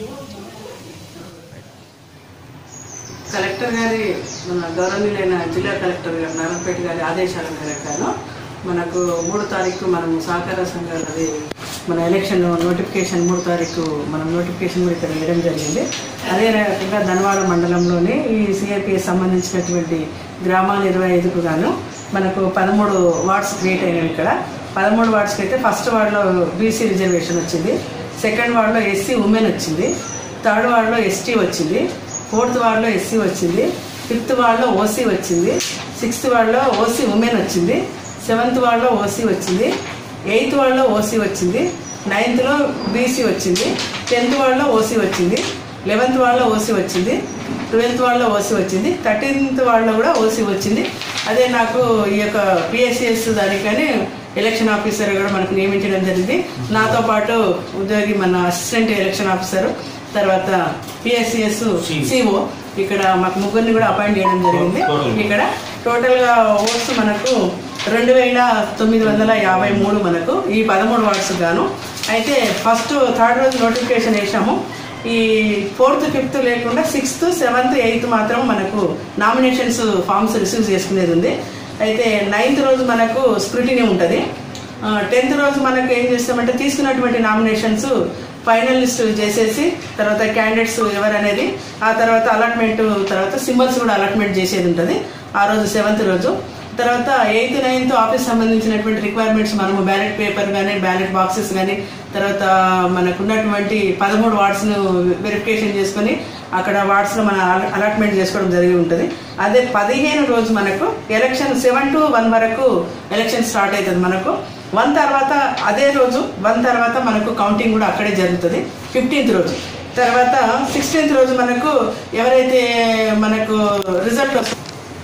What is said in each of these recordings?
collector గారి మన గౌరవనీయులైన జిల్లా కలెక్టర్ గారు నారాయణపేట గారి ఆదేశాల మేరకు మనకు మూడు తారీఖు మనం సహకార సంఘాలది మన ఎలక్షన్ నోటిఫికేషన్ మూడు తారీఖు మనం నోటిఫికేషన్ కూడా ఇక్కడ వేయడం జరిగింది అదే రకంగా ధనవాడ మండలంలోని ఈ సిఐపిఎస్ సంబంధించినటువంటి గ్రామాలు ఇరవై ఐదుకు గాను మనకు పదమూడు వార్డ్స్ క్రియేట్ అయినాయి ఇక్కడ పదమూడు వార్డ్స్కి అయితే ఫస్ట్ వార్డులో బీసీ రిజర్వేషన్ వచ్చింది సెకండ్ వార్డులో ఎస్సీ ఉమెన్ వచ్చింది థర్డ్ వార్డులో ఎస్టీ వచ్చింది ఫోర్త్ వార్డులో ఎస్సీ వచ్చింది ఫిఫ్త్ వార్డులో ఓసీ వచ్చింది సిక్స్త్ వార్డులో ఓసీ ఉమెన్ వచ్చింది సెవెంత్ వార్డులో ఓసీ వచ్చింది ఎయిత్ వార్డులో ఓసీ వచ్చింది నైన్త్లో బీసీ వచ్చింది టెన్త్ వార్డులో ఓసీ వచ్చింది లెవెన్త్ వార్డులో ఓసీ వచ్చింది ట్వెల్త్ వార్డులో ఓసీ వచ్చింది థర్టీన్త్ వార్డులో కూడా ఓసీ వచ్చింది అదే నాకు ఈ యొక్క పిఎస్సిఎస్ దానికని ఎలక్షన్ ఆఫీసర్ కూడా మనకు నియమించడం జరిగింది నాతో పాటు ఉద్యోగి మన అసిస్టెంట్ ఎలక్షన్ ఆఫీసర్ తర్వాత పిఎస్సిఎస్ సిఓ ఇక్కడ మాకు ముగ్గురిని కూడా అపాయింట్ చేయడం జరిగింది ఇక్కడ టోటల్ గా ఓట్స్ మనకు రెండు వేల తొమ్మిది వందల యాభై మూడు మనకు ఈ పదమూడు వార్డ్స్ గాను అయితే ఫస్ట్ థర్డ్ రోజు నోటిఫికేషన్ వేసాము ఈ ఫోర్త్ ఫిఫ్త్ లేకుండా సిక్స్త్ సెవెంత్ ఎయిత్ మాత్రం మనకు నామినేషన్స్ ఫామ్స్ రిసీవ్ చేసుకునేది ఉంది అయితే నైన్త్ రోజు మనకు స్క్రూటినీ ఉంటుంది టెన్త్ రోజు మనకు ఏం చేస్తామంటే తీసుకున్నటువంటి నామినేషన్స్ ఫైనల్ లిస్ట్ చేసేసి తర్వాత క్యాండిడేట్స్ ఎవరనేది ఆ తర్వాత అలాట్మెంట్ తర్వాత సింబల్స్ కూడా అలాట్మెంట్ చేసేది ఉంటుంది ఆ రోజు సెవెంత్ రోజు తర్వాత ఎయిత్ నైన్త్ ఆఫీస్ సంబంధించినటువంటి రిక్వైర్మెంట్స్ మనము బ్యాలెట్ పేపర్ కానీ బ్యాలెట్ బాక్సెస్ కానీ తర్వాత మనకు ఉన్నటువంటి పదమూడు వార్డ్స్ను వెరిఫికేషన్ చేసుకొని అక్కడ వార్డ్స్లో మన అలాట్మెంట్ చేసుకోవడం జరిగి ఉంటుంది అదే పదిహేను రోజు మనకు ఎలక్షన్ సెవెన్ టు వన్ వరకు ఎలక్షన్ స్టార్ట్ అవుతుంది మనకు వన్ తర్వాత అదే రోజు వన్ తర్వాత మనకు కౌంటింగ్ కూడా అక్కడే జరుగుతుంది ఫిఫ్టీన్త్ రోజు తర్వాత సిక్స్టీన్త్ రోజు మనకు ఎవరైతే మనకు రిజల్ట్ వస్తుంది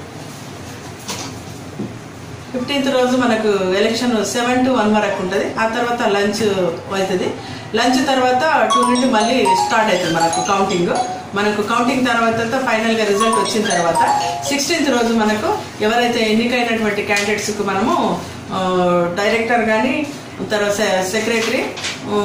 ఫిఫ్టీన్త్ రోజు మనకు ఎలక్షన్ సెవెన్ టు వన్ వరకు ఉంటుంది ఆ తర్వాత లంచ్ అవుతుంది లంచ్ తర్వాత టూ నుండి మళ్ళీ స్టార్ట్ అవుతుంది మనకు కౌంటింగ్ మనకు కౌంటింగ్ తర్వాత ఫైనల్గా రిజల్ట్ వచ్చిన తర్వాత సిక్స్టీన్త్ రోజు మనకు ఎవరైతే ఎన్నికైనటువంటి క్యాండిడేట్స్కి మనము ఆ, డైరెక్టర్ కానీ తర్వాత సె- సెక్రటరీ ఆ,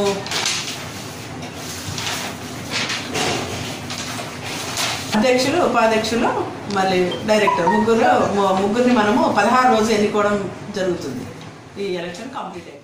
అధ్యక్షులు ఉపాధ్యక్షులు మళ్ళీ డైరెక్టర్ ముగ్గురు ము- ముగ్గురిని మనము పదహారు రోజు ఎన్నుకోవడం జరుగుతుంది ఈ ఎలక్షన్ కంప్లీట్ అయిపోయింది